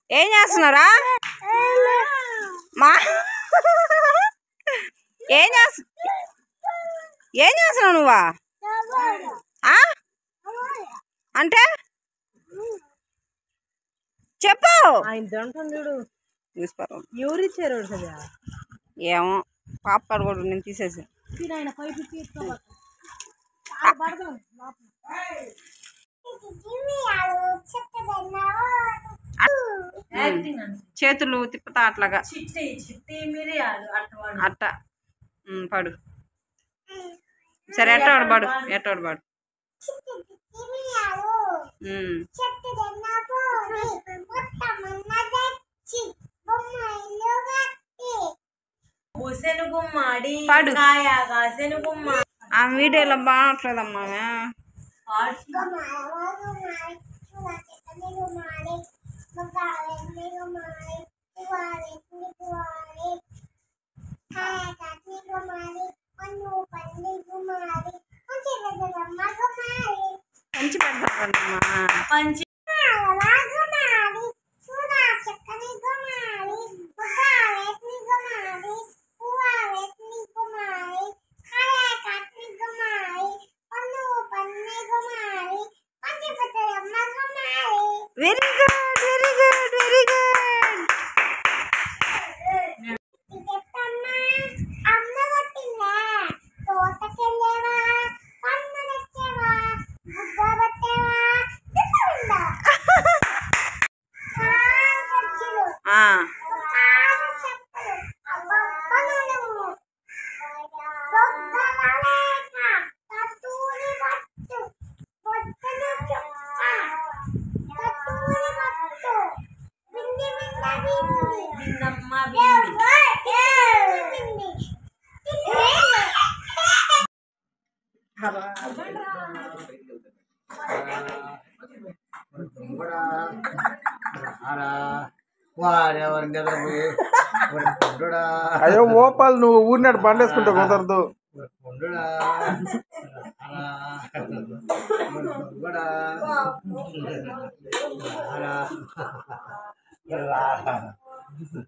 ఏం చేస్తున్నారా మా ఏం చేస్తు ఏం చేస్తున్నావు నువ్వా ఆ? అంటే చెప్పు ఆయన దొంగ చూడు చూసుకోరు ఎవరు ఇచ్చారు వాడు కదా ఏమో పాప కూడా నేను తీసేసి ఆయన పైపు తీసుకోవాలి చేతులు తిప్పుతా అట్లాగా చిట్టి చిట్టి మిరియాలు అట్టవాడు అట్ట ఉమ్, పడు సరే ఎట్టవాడు పడు ఎట్టవాడు పడు ఉమ్, శనుగుమ్మాడి పాడు. కాయగా శనుగుమ్మ ఆ వీడియోలో బాగట్లేదమ్మా మంచి పెడతాడమ్మా పంచి very good very good very good ఆ, బిందమ్మ బింది వాడెవరి నిద్రపోయి గుడ్డుడా అయ్యో ఓపాల్ నువ్వు ఊరినాడు బండేసుకుంటే కుదరదు గుడ్డుడా గుడ్డుడా అలా